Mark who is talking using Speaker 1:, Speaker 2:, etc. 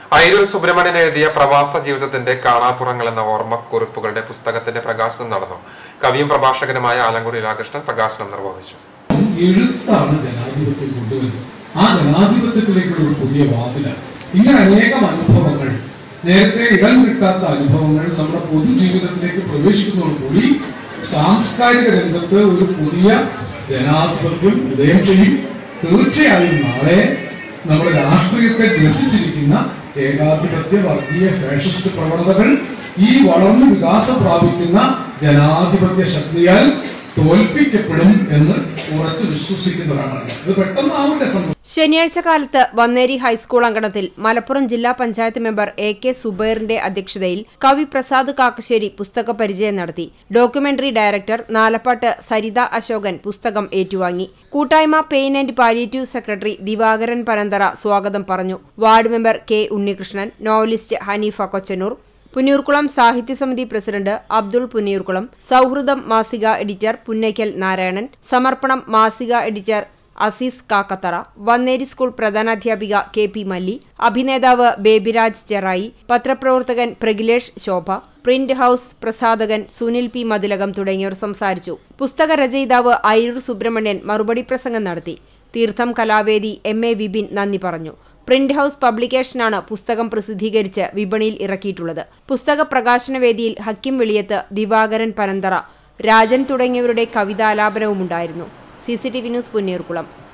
Speaker 1: അയിരൂർ സുബ്രഹ്മണ്യൻ എഴുതിയ പ്രവാസ ജീവിതത്തിന്റെ കാണാപ്പുറങ്ങൾ എന്ന ഓർമ്മക്കുറിപ്പുകളുടെ പുസ്തകത്തിന്റെ പ്രകാശനം നടന്നു കവിയും പ്രഭാഷകനുമായ ആലങ്കുടി ലീലാകൃഷ്ണൻ പ്രകാശനം നിർവഹിച്ചു
Speaker 2: എഴുത്താണ് ജനാധിപത്യം കൊണ്ടുവരുന്നത് ആ ജനാധിപത്യത്തിലേക്കുള്ള ഒരു പുതിയ വാതിലാണ് ഇങ്ങനെ അനേകം അനുഭവങ്ങൾ നേരത്തെ ഇടം കിട്ടാത്ത അനുഭവങ്ങൾ നമ്മുടെ പൊതുജീവിതത്തിലേക്ക് പ്രവേശിക്കുന്നതോടുകൂടി സാംസ്കാരിക രംഗത്ത് ഒരു പുതിയ ജനാധിപത്യം ഉദയം ചെയ്യും തീർച്ചയായും നാളെ നമ്മുടെ രാഷ്ട്രീയത്തെ ഗ്രസിച്ചിരിക്കുന്ന ഏകാധിപത്യ വർഗീയ ഫാഷിസ്റ്റ് പ്രവണതകൾ ഈ വളർന്നു വികാസം പ്രാപിക്കുന്ന ജനാധിപത്യ ശക്തിയാൽ തോൽപ്പിക്കപ്പെടും എന്ന് ഉറച്ചു വിശ്വസിക്കുന്നവരാണ് ഇത് പെട്ടെന്നാവില്ല സംഭവം
Speaker 3: ശനിയാഴ്ച കാലത്ത് വന്നേരി ഹൈസ്കൂൾ അങ്കണത്തിൽ മലപ്പുറം ജില്ലാ പഞ്ചായത്ത് മെമ്പർ എ കെ സുബൈറിന്റെ അധ്യക്ഷതയിൽ കവി പ്രസാദ് കാക്കശ്ശേരി പുസ്തക പരിചയം നടത്തി ഡോക്യുമെന്ററി ഡയറക്ടർ നാലപ്പാട്ട് സരിത അശോകൻ പുസ്തകം ഏറ്റുവാങ്ങി കൂട്ടായ്മ pain and palliative secretary Divakaran Panantara സ്വാഗതം പറഞ്ഞു ward member K Unnikrishnan novelist Haneefa Kochanoor Punnoorkulam സാഹിത്യസമിതി പ്രസിഡന്റ് അബ്ദുൾ പുന്നൂർക്കുളം സൗഹൃദം മാസിക എഡിറ്റർ പുന്നയ്ക്കൽ നാരായണൻ സമർപ്പണം മാസിക എഡിറ്റർ അസീസ് കാക്കത്തറ വന്നേരി സ്കൂൾ പ്രധാനാധ്യാപിക കെ പി മല്ലി അഭിനേതാവ് ബേബിരാജ് ചെറായി പത്രപ്രവർത്തകൻ പ്രഗിലേഷ് ശോഭ പ്രിന്റ് ഹൌസ് പ്രസാധകൻ സുനിൽ പി മതിലകം തുടങ്ങിയവർ സംസാരിച്ചു പുസ്തക രചയിതാവ് ഐരൂർ സുബ്രഹ്മണ്യൻ മറുപടി പ്രസംഗം നടത്തി തീർത്ഥം കലാവേദി എം എ വിപിൻ നന്ദി പറഞ്ഞു പ്രിന്റ് ഹൌസ് പബ്ലിക്കേഷനാണ് പുസ്തകം പ്രസിദ്ധീകരിച്ച് വിപണിയിൽ ഇറക്കിയിട്ടുള്ളത് പുസ്തക പ്രകാശനവേദിയിൽ ഹക്കിം വെളിയത്ത് ദിവാകരൻ പനന്തറ രാജൻ തുടങ്ങിയവരുടെ കവിതാലാപനവുമുണ്ടായിരുന്നു C C T V news Punneerkulam